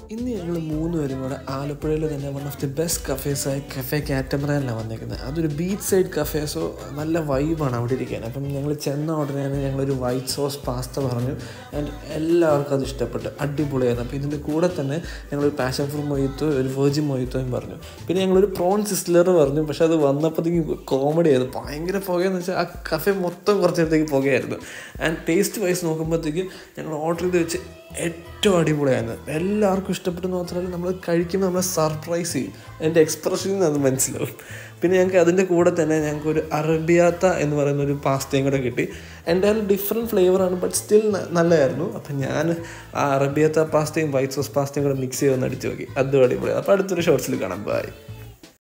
ഇന്ന് ഞങ്ങൾ മൂന്ന് പേരും കൂടെ ആലപ്പുഴയിൽ തന്നെ വൺ ഓഫ് ദി ബെസ്റ്റ് കഫേസായ കഫേ കാറ്റമറയിലാണ് വന്നേക്കുന്നത് അതൊരു ബീച്ച് സൈഡ് കഫേസോ നല്ല വൈബാണ് അവിടെ ഇരിക്കാൻ അപ്പം ഞങ്ങൾ ചെന്ന ഉടനെ ഞങ്ങളൊരു വൈറ്റ് സോസ് പാസ്ത പറഞ്ഞു ആൻഡ് എല്ലാവർക്കും അത് ഇഷ്ടപ്പെട്ടു അടിപൊളിയായിരുന്നു അപ്പോൾ ഇതിൻ്റെ കൂടെ തന്നെ ഞങ്ങളൊരു പാഷൻ ഫ്രൂട്ട് മൊയ്ത്തോ ഒരു വേർജിൻ മൊയ്ത്തോയും പറഞ്ഞു പിന്നെ ഞങ്ങളൊരു പ്രോൺ സിസ്ലർ പറഞ്ഞു പക്ഷെ അത് വന്നപ്പോഴത്തേക്കും കോമഡി ആയിരുന്നു ഭയങ്കര പുകയെന്ന് വെച്ചാൽ ആ കഫേ മൊത്തം കുറച്ചേരത്തേക്ക് പുകയായിരുന്നു ആൻഡ് ടേസ്റ്റ് വൈസ് നോക്കുമ്പോഴത്തേക്കും ഞങ്ങൾ ഓർഡർ ചെയ്ത് വെച്ച് ഏറ്റവും അടിപൊളിയായിരുന്നു എല്ലാവർക്കും ഇഷ്ടപ്പെട്ടെന്ന് മാത്രമല്ല നമ്മൾ കഴിക്കുമ്പോൾ നമ്മളെ സർപ്രൈസ് ചെയ്യും എൻ്റെ എക്സ്പ്രഷനിൽ നിന്ന് അത് മനസ്സിലാവും പിന്നെ ഞങ്ങൾക്ക് അതിൻ്റെ കൂടെ തന്നെ ഞങ്ങൾക്ക് ഒരു അറബിയാത്ത എന്ന് പറയുന്ന ഒരു പാസ്തയും കൂടെ കിട്ടി എൻ്റെ ഡിഫറെൻറ്റ് ഫ്ലേവറാണ് ബട്ട് സ്റ്റിൽ നല്ലതായിരുന്നു അപ്പം ഞാൻ ആ അറബിയാത്ത പാസ്തയും വൈറ്റ് സോസ് പാസ്തയും കൂടെ മിക്സ് ചെയ്തൊന്ന് അടിച്ച് നോക്കി അതും അടിപൊളിയാണ് അപ്പോൾ അടുത്തൊരു ഷോർട്സിൽ കാണാം ബൈ